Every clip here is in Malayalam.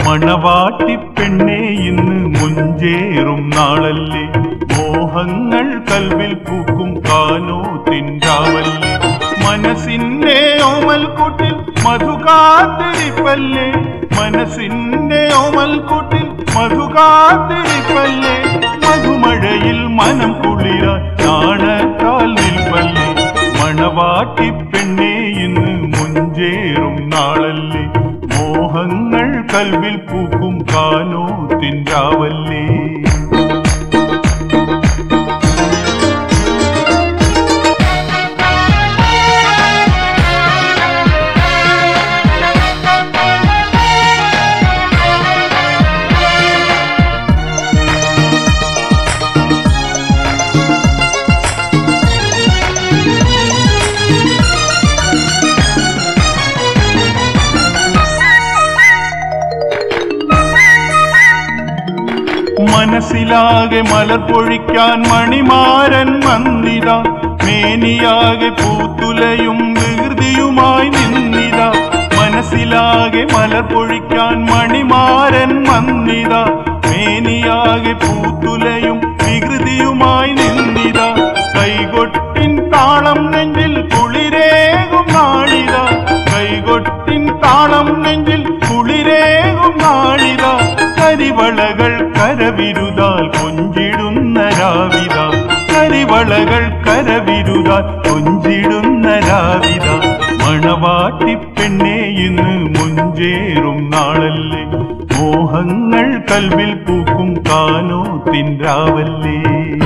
മണവാട്ടി പെണ്ണെ ഇന്ന് മുഞ്ചേറും നാളല്ലേ മോഹങ്ങൾ കൽവിൽ പൂക്കും കാനോ തിൻകാവല്ലേ മനസ്സിന്റെ ഓമൽ കൂട്ടിൽ മധുകാത്തിരിപ്പല്ലേ മനസ്സിന്റെ ഓമൽ കൂട്ടിൽ മധുകാത്തിരിപ്പല്ലേ മധുമഴയിൽ മനം കുളിര നാണക്കാൽ നിൽപ്പല്ലേ മണവാട്ടി പെണ്ണെ ഇന്ന് മുഞ്ചേറും നാളല്ലേ മോഹങ്ങൾ കൽവിൽ പൂക്കും കാനോ തിൻകാവല്ലേ മനസ്സിലാകെ മലർ പൊഴിക്കാൻ മണിമാരൻ വന്നിത മേനിയാകെ പൂത്തുലയും വികൃതിയുമായി നിന്നിത മനസ്സിലാകെ മലർ പൊഴിക്കാൻ മണിമാരൻ വന്നിത മേനിയാകെ പൂത്തുലയും വികൃതിയുമായി നിന്നിത കൈകൊട്ടിൻ താളം നെഞ്ചിൽ കുളിരേകും നാളിത കൈകൊട്ടിൻ താളം നെഞ്ചിൽ കുളിരേകും നാളിത കരിവളകൾ കരവിരുതാൽ കൊഞ്ചിടുന്ന രാവിത കരിവളകൾ കരവിരുതാൽ കൊഞ്ചിടുന്ന രാവിത മണവാട്ടി പെണ്ണെ ഇന്ന് മുഞ്ചേറും നാളല്ലേ മോഹങ്ങൾ കൽവിൽ പൂക്കും കാനോ തിൻരാവല്ലേ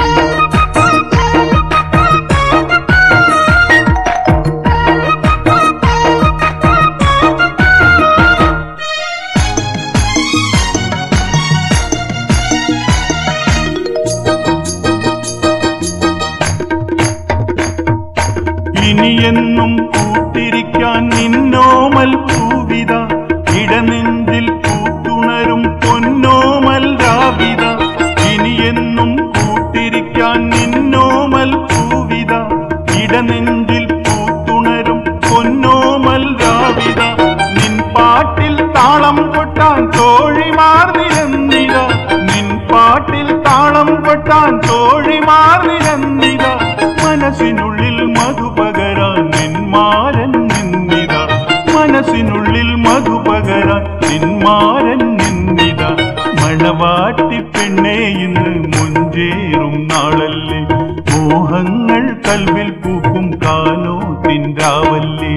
ഇനിയെന്നും കൂട്ടിരിക്കാൻ നിന്നോമൽ പൂവിത ഇടനെഞ്ചിൽ പൂത്തുണരും പൊന്നോമൽ രാവിത ഇനിയെന്നും കൂട്ടിരിക്കാൻ നിന്നോമൽ പൂവിത ഇടനെഞ്ചിൽ പൂത്തുണരും പൊന്നോമൽ രാവിത നിൻ പാട്ടിൽ താളം കൊട്ടാൻ തോഴിമാർ നിരന്നിത നിൻ പാട്ടിൽ താളം കൊട്ടാൻ തോഴിമാർ നിരന്നിത മനസ്സിനുള്ളിൽ മധുപകരാൻ നിന്മാരൻ നിന്നിത മനസ്സിനുള്ളിൽ മധുപകരാൻ നിന്മാരൻ നിന്നിത മണവാട്ടി പെണ്ണെ ഇന്ന് മുഞ്ചേറും നാളല്ലേ മോഹങ്ങൾ കൽവിൽ പൂക്കും കാനോ തിൻരാവല്ലേ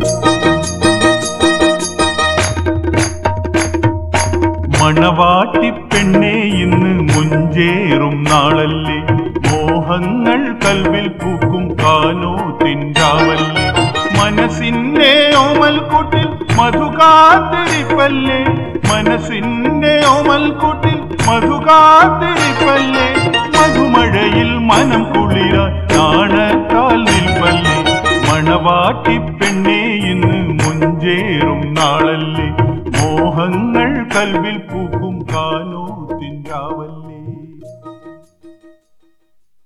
മണവാട്ടി പെണ്ണെ ഇന്ന് മുഞ്ചേറും നാളല്ലേ മോഹങ്ങൾ കൽവിൽ പൂക്കും കാനോ തിൻകാവല്ലേ മനസ്സിന്റെ ഓമൽ കൂട്ടിൽ മധുകാത്തിരിപ്പല്ലേ മനസ്സിന്റെ ഓമൽ കൂട്ടിൽ മധുകാത്തിരിപ്പല്ലേ മധുമഴയിൽ മനം കുളിര നാണക്കാൽ നിൽപ്പല്ലേ മണവാട്ടി പെണ്ണെ ഇന്ന് മുഞ്ചേറും നാളല്ലേ മോഹങ്ങൾ കൽവിൽ പൂക്കും കാനോ തിൻകാവല്ലേ